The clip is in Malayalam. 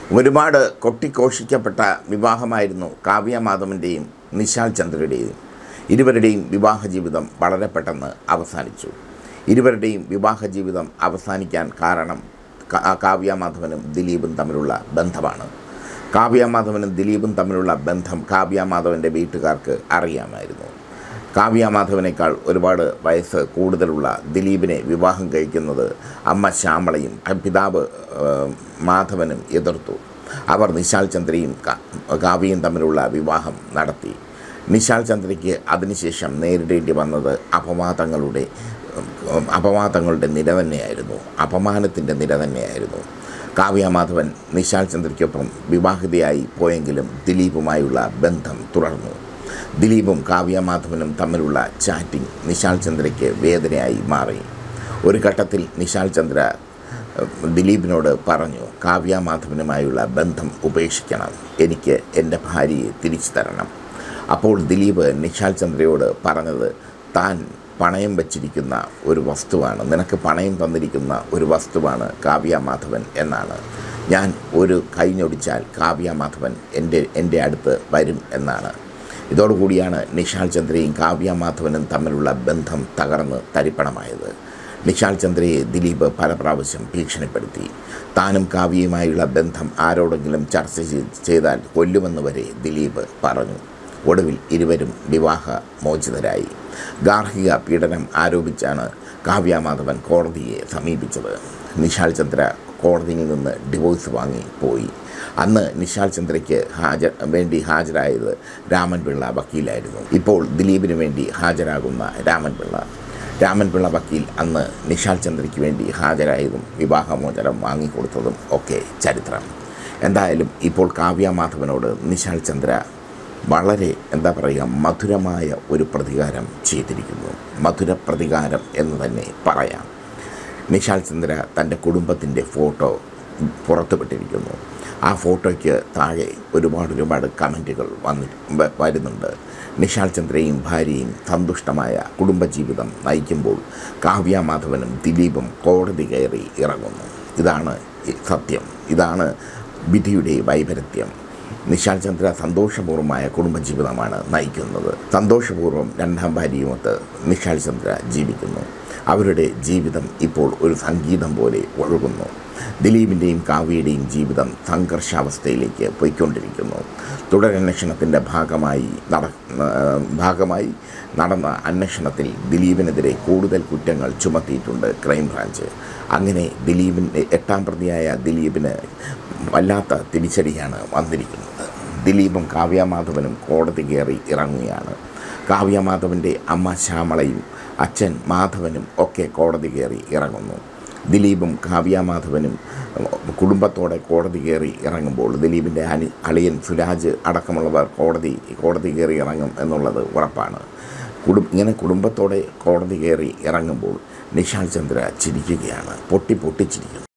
ഒരുപാട് കൊട്ടിഘോഷിക്കപ്പെട്ട വിവാഹമായിരുന്നു കാവ്യ മാധവൻ്റെയും നിശാൽ ചന്ദ്രയുടെയും ഇരുവരുടെയും വിവാഹ ജീവിതം വളരെ പെട്ടെന്ന് അവസാനിച്ചു ഇരുവരുടെയും വിവാഹ ജീവിതം അവസാനിക്കാൻ കാരണം കാ- കാവ്യ മാധവനും ദിലീപും തമ്മിലുള്ള ബന്ധമാണ് കാവ്യ മാധവനും ദിലീപും തമ്മിലുള്ള ബന്ധം കാവ്യ മാധവൻ്റെ വീട്ടുകാർക്ക് അറിയാമായിരുന്നു കാവ്യ മാധവനേക്കാൾ ഒരുപാട് വയസ്സ് കൂടുതലുള്ള ദിലീപിനെ വിവാഹം കഴിക്കുന്നത് അമ്മ ശ്യാമളയും പിതാവ് ഏഹ്, മാധവനും എതിർത്തു അവർ നിശാൽ ചന്ദ്രയും കാ- കാവ്യയും തമ്മിലുള്ള വിവാഹം നടത്തി നിശാൽ ചന്ദ്രയ്ക്ക് അതിനുശേഷം നേരിടേണ്ടി വന്നത് അപവാദങ്ങളുടെ ഉം, അപവാദങ്ങളുടെ നിര തന്നെയായിരുന്നു അപമാനത്തിൻ്റെ നിര തന്നെയായിരുന്നു കാവ്യ മാധവൻ നിശാൽ ചന്ദ്രയ്ക്കൊപ്പം വിവാഹിതയായി പോയെങ്കിലും ദിലീപുമായുള്ള ബന്ധം തുടർന്നു ദിലീപും കാവ്യ മാധവനും തമ്മിലുള്ള ചാറ്റിംഗ് നിശാൽ ചന്ദ്രയ്ക്ക് വേദനയായി മാറി ഒരു ഘട്ടത്തിൽ നിശാൽ ചന്ദ്ര ഏഹ്, ദിലീപിനോട് പറഞ്ഞു കാവ്യ മാധവനുമായുള്ള ബന്ധം ഉപേക്ഷിക്കണം എനിക്ക് എൻ്റെ ഭാര്യയെ തിരിച്ചു തരണം അപ്പോൾ ദിലീപ് നിശാൽ ചന്ദ്രയോട് പറഞ്ഞത് താൻ പണയം വച്ചിരിക്കുന്ന ഒരു വസ്തുവാണ് നിനക്ക് പണയം തന്നിരിക്കുന്ന ഒരു വസ്തുവാണ് കാവ്യ മാധവൻ എന്നാണ് ഞാൻ ഒരു കൈഞ്ഞൊടിച്ചാൽ കാവ്യ മാധവൻ എൻ്റെ എൻ്റെ അടുത്ത് വരും എന്നാണ് ഇതോടുകൂടിയാണ് നിശാൽ ചന്ദ്രയും കാവ്യ മാധവനും തമ്മിലുള്ള ബന്ധം തകർന്ന് തരിപ്പണമായത് നിശാൽ ചന്ദ്രയെ ദിലീപ് പല പ്രാവശ്യം ഭീഷണിപ്പെടുത്തി താനും കാവ്യയുമായുള്ള ബന്ധം ആരോടെങ്കിലും ചർച്ച ചെയ്- ചെയ്താൽ കൊല്ലുമെന്ന് വരെ ദിലീപ് പറഞ്ഞു ഒടുവിൽ ഇരുവരും വിവാഹ മോചിതരായി ഗാർഹിക പീഡനം ആരോപിച്ചാണ് കാവ്യ മാധവൻ കോടതിയെ സമീപിച്ചത് നിശാൽ ചന്ദ്ര കോടതിയിൽ നിന്ന് ഡിവോഴ്സ് വാങ്ങി പോയി അന്ന് നിശാൽ ചന്ദ്രയ്ക്ക് ഹാജർ വേണ്ടി ഹാജരായത് രാമൻപിള്ള വക്കീലായിരുന്നു ഇപ്പോൾ ദിലീപിന് വേണ്ടി ഹാജരാകുന്ന രാമൻപിള്ള രാമൻപിള്ള വക്കീൽ അന്ന് നിശാൽ ചന്ദ്രയ്ക്ക് വേണ്ടി ഹാജരായതും വിവാഹമോചനം വാങ്ങിക്കൊടുത്തതും ഒക്കെ ചരിത്രം എന്തായാലും ഇപ്പോൾ കാവ്യ മാധവനോട് നിശാൽ ചന്ദ്ര വളരെ എന്താ പറയുക മധുരമായ ഒരു പ്രതികാരം ചെയ്തിരിക്കുന്നു മധുര പ്രതികാരം എന്ന് തന്നെ പറയാം നിശാൽ ചന്ദ്ര തൻ്റെ കുടുംബത്തിൻ്റെ ഫോട്ടോ പുറത്തുവിട്ടിരിക്കുന്നു ആ ഫോട്ടോയ്ക്ക് താഴെ ഒരുപാട് ഒരുപാട് കമൻറ്റുകൾ വന്നി വ- വരുന്നുണ്ട് നിശാൽ ചന്ദ്രയും ഭാര്യയും സന്തുഷ്ടമായ കുടുംബജീവിതം നയിക്കുമ്പോൾ കാവ്യ മാധവനും ദിലീപും കോടതി കയറി ഇറങ്ങുന്നു ഇതാണ് ഈ സത്യം ഇതാണ് വിധിയുടെ വൈപരീത്യം നിശാൽ ചന്ദ്ര സന്തോഷപൂർവ്വമായ കുടുംബജീവിതമാണ് നയിക്കുന്നത് സന്തോഷപൂർവ്വം രണ്ടാം ഭാര്യയുമൊത്ത് നിശാൽ ചന്ദ്ര ജീവിക്കുന്നു അവരുടെ ജീവിതം ഇപ്പോൾ ഒരു സംഗീതം പോലെ ഒഴുകുന്നു ദിലീപിൻ്റെയും കാവ്യയുടെയും ജീവിതം സംഘർഷാവസ്ഥയിലേക്ക് പോയിക്കൊണ്ടിരിക്കുന്നു തുടരന്വേഷണത്തിൻ്റെ ഭാഗമായി നട ഏഹ് ഭാഗമായി നടന്ന അന്വേഷണത്തിൽ ദിലീപിനെതിരെ കൂടുതൽ കുറ്റങ്ങൾ ചുമത്തിയിട്ടുണ്ട് ക്രൈംബ്രാഞ്ച് അങ്ങനെ ദിലീപിൻ്റെ എട്ടാം പ്രതിയായ ദിലീപിന് വല്ലാത്ത തിരിച്ചടിയാണ് വന്നിരിക്കുന്നത് ദിലീപും കാവ്യമാധവനും കോടതി കയറി ഇറങ്ങുകയാണ് കാവ്യമാധവൻ്റെ അമ്മ ശ്യാമളയും അച്ഛൻ മാധവനും ഒക്കെ കോടതി കയറി ഇറങ്ങുന്നു ദിലീപും കാവ്യമാധവനും കുടുംബത്തോടെ കോടതി കയറി ഇറങ്ങുമ്പോൾ ദിലീപിൻ്റെ അനി അളിയൻ സുരാജ് അടക്കമുള്ളവർ കോടതി കോടതി കയറി ഇറങ്ങും എന്നുള്ളത് ഉറപ്പാണ് കുടും ഇങ്ങനെ കുടുംബത്തോടെ കോടതി കയറി ഇറങ്ങുമ്പോൾ നിശാൽ ചന്ദ്ര ചിരിക്കുകയാണ് പൊട്ടി പൊട്ടിച്ചിരിക്കുന്നു